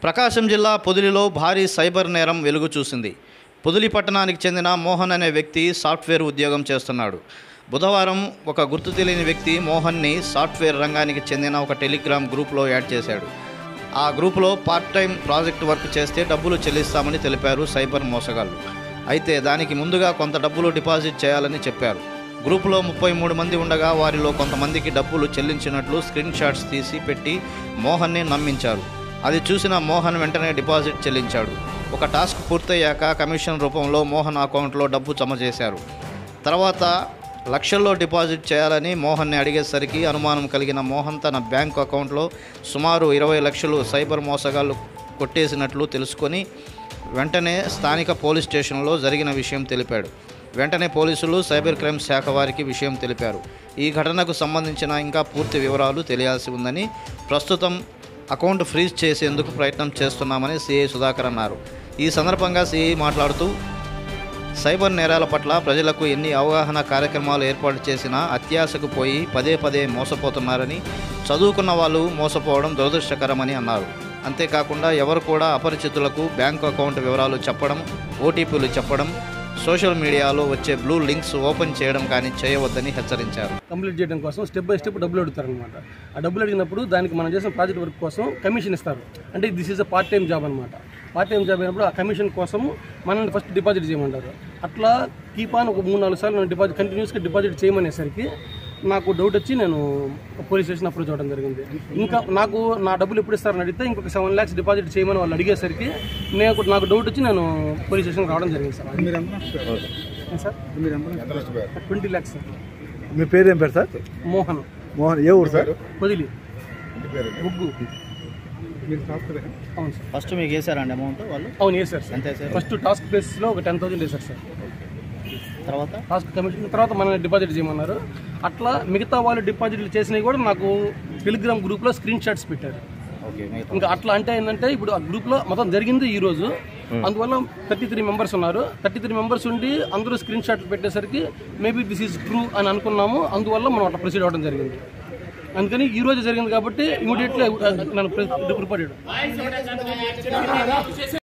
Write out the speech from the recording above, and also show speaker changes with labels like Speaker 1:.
Speaker 1: ప్రకాశం జిల్లా పొదిలిలో భారీ సైబర్ నేరం వెలుగు చూసింది పొదిలి పట్టణానికి చెందిన మోహన్ అనే వ్యక్తి సాఫ్ట్వేర్ ఉద్యోగం చేస్తున్నాడు బుధవారం ఒక గుర్తు తెలియని వ్యక్తి మోహన్ని సాఫ్ట్వేర్ రంగానికి చెందిన ఒక టెలిగ్రామ్ గ్రూప్లో యాడ్ చేశాడు ఆ గ్రూపులో పార్ట్ టైం ప్రాజెక్ట్ వర్క్ చేస్తే డబ్బులు చెల్లిస్తామని తెలిపారు సైబర్ మోసగాళ్ళు అయితే దానికి ముందుగా కొంత డబ్బులు డిపాజిట్ చేయాలని చెప్పారు గ్రూపులో ముప్పై మూడు మంది ఉండగా వారిలో కొంతమందికి డబ్బులు చెల్లించినట్లు స్క్రీన్ షాట్స్ తీసి పెట్టి మోహన్ని నమ్మించారు అది చూసిన మోహన్ వెంటనే డిపాజిట్ చెల్లించాడు ఒక టాస్క్ పూర్తయ్యాక కమిషన్ రూపంలో మోహన్ అకౌంట్లో డబ్బు జమ చేశారు తర్వాత లక్షల్లో డిపాజిట్ చేయాలని మోహన్ని అడిగేసరికి అనుమానం కలిగిన మోహన్ తన బ్యాంకు అకౌంట్లో సుమారు ఇరవై లక్షలు సైబర్ మోసగాళ్ళు కొట్టేసినట్లు తెలుసుకొని వెంటనే స్థానిక పోలీస్ స్టేషన్లో జరిగిన విషయం తెలిపాడు వెంటనే పోలీసులు సైబర్ క్రైమ్ శాఖ వారికి విషయం తెలిపారు ఈ ఘటనకు సంబంధించిన ఇంకా పూర్తి వివరాలు తెలియాల్సి ఉందని ప్రస్తుతం అకౌంట్ ఫ్రీజ్ చేసేందుకు ప్రయత్నం చేస్తున్నామని సిఐ సుధాకర్ అన్నారు ఈ సందర్భంగా సిఐ మాట్లాడుతూ సైబర్ నేరాల పట్ల ప్రజలకు ఎన్ని అవగాహన కార్యక్రమాలు ఏర్పాటు చేసినా అత్యాశకు పోయి పదే పదే మోసపోతున్నారని చదువుకున్న వాళ్ళు మోసపోవడం దురదృష్టకరమని అన్నారు అంతేకాకుండా ఎవరు కూడా అపరిచితులకు బ్యాంకు అకౌంట్ వివరాలు చెప్పడం ఓటీపీలు చెప్పడం సోషల్ మీడియాలో వచ్చే బ్లూ లింక్స్ ఓపెన్ చేయడం కానీ చేయవద్దని హెచ్చరించారు
Speaker 2: కంప్లీట్ చేయడం కోసం స్టెప్ బై స్టెప్ డబ్బులు అడుగుతారు అనమాట ఆ డబ్బులు అడిగినప్పుడు దానికి మనం చేసిన ప్రాజెక్ట్ వర్క్ కోసం కమిషన్ ఇస్తారు అంటే this is a part time job అనమాట పార్ట్ టైం జాబ్ అయినప్పుడు ఆ కమిషన్ కోసం మనల్ని ఫస్ట్ డిపాజిట్ చేయమంటారు అట్లా కీప్ ఆన్ ఒక మూడు నాలుగు సార్లు నేను డిపాజిట్ కంటిన్యూస్గా డిపాజిట్ చేయమనేసరికి నాకు డౌట్ వచ్చి నేను పోలీస్ స్టేషన్ అప్రోచ్ అవ్వడం జరిగింది ఇంకా నాకు నా డబ్బులు ఎప్పుడు ఇస్తారని అడిగితే ఇంకొక సెవెన్ ల్యాక్స్ డిపాజిట్ చేయమని వాళ్ళు అడిగేసరికి నేను నాకు డౌట్ వచ్చి నేను పోలీస్ స్టేషన్కి రావడం జరిగింది సార్
Speaker 3: మీరు ఎంత
Speaker 2: ఏం సార్
Speaker 3: మీరు ఎంత
Speaker 2: ట్వంటీ ల్యాక్స్ సార్
Speaker 3: మీ పేరు ఏం పేరు సార్
Speaker 2: మోహన్
Speaker 3: మోహన్ ఏ ఊరు సార్
Speaker 2: వదిలి ముగ్గు
Speaker 3: మీరు సాఫ్ట్వేర్
Speaker 2: అవును సార్
Speaker 1: ఫస్ట్ మీకు వేసారండి అమౌంట్ వాళ్ళు
Speaker 2: అవును వేసారు సార్
Speaker 1: ఎంత వేసారు
Speaker 2: ఫస్ట్ టాస్క్ బేస్లో ఒక టెన్ థౌసండ్ వేసారు సార్
Speaker 1: తర్వాత
Speaker 2: టాస్క్ కమిషన్ తర్వాత మనల్ని డిపాజిట్ చేయమన్నారు అట్లా మిగతా వాళ్ళు డిపాజిట్లు చేసినవి కూడా నాకు టెలిగ్రామ్ గ్రూప్లో స్క్రీన్ షాట్స్ పెట్టారు
Speaker 1: ఓకే
Speaker 2: ఇంకా అట్లా అంటే ఏంటంటే ఇప్పుడు ఆ గ్రూప్లో మొత్తం జరిగింది ఈ రోజు అందువల్ల థర్టీ త్రీ మెంబర్స్ ఉన్నారు థర్టీ త్రీ మెంబర్స్ ఉండి అందరూ స్క్రీన్ షాట్లు పెట్టేసరికి మేబీ దిస్ ఈజ్ ట్రూ అని అనుకున్నాము అందువల్ల మనం అట్లా ప్రొసీడ్ అవ్వడం జరిగింది అందుకని ఈ రోజు జరిగింది కాబట్టి ఇమీడియట్లీ నన్ను రిపోర్ట్